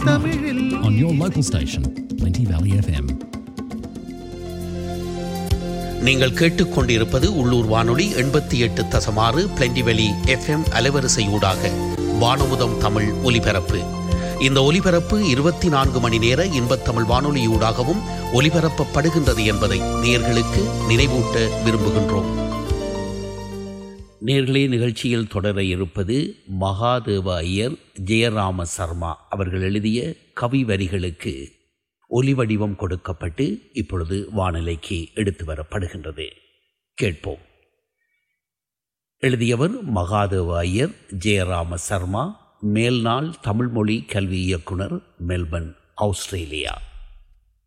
தமிழில் on your local station, Plenty Valley FM. நீங்கள் கேட்டுக்கொண்டிருப்பது உள்ளூர் வானொலி எண்பத்தி எட்டு தசமாறு பிளெண்டிவெளி எஃப்எம் அலைவரிசையூடாக வானமுதம் தமிழ் ஒலிபரப்பு இந்த ஒலிபரப்பு இருபத்தி நான்கு மணி நேர இன்பத்தமிழ் வானொலியூடாகவும் ஒலிபரப்பப்படுகின்றது என்பதை நேர்களுக்கு நினைவூட்ட விரும்புகின்றோம் நேர்களே நிகழ்ச்சியில் தொடர இருப்பது மகாதேவ ஐயர் ஜெயராம சர்மா அவர்கள் எழுதிய கவி வரிகளுக்கு ஒலி வடிவம் கொடுக்கப்பட்டு இப்பொழுது வானிலைக்கு எடுத்து வரப்படுகின்றது கேட்போம் எழுதியவர் மகாதேவ ஐயர் ஜெயராம சர்மா மேல்நாள் தமிழ்மொழி கல்வி இயக்குனர் மெல்பர்ன் ஆஸ்திரேலியா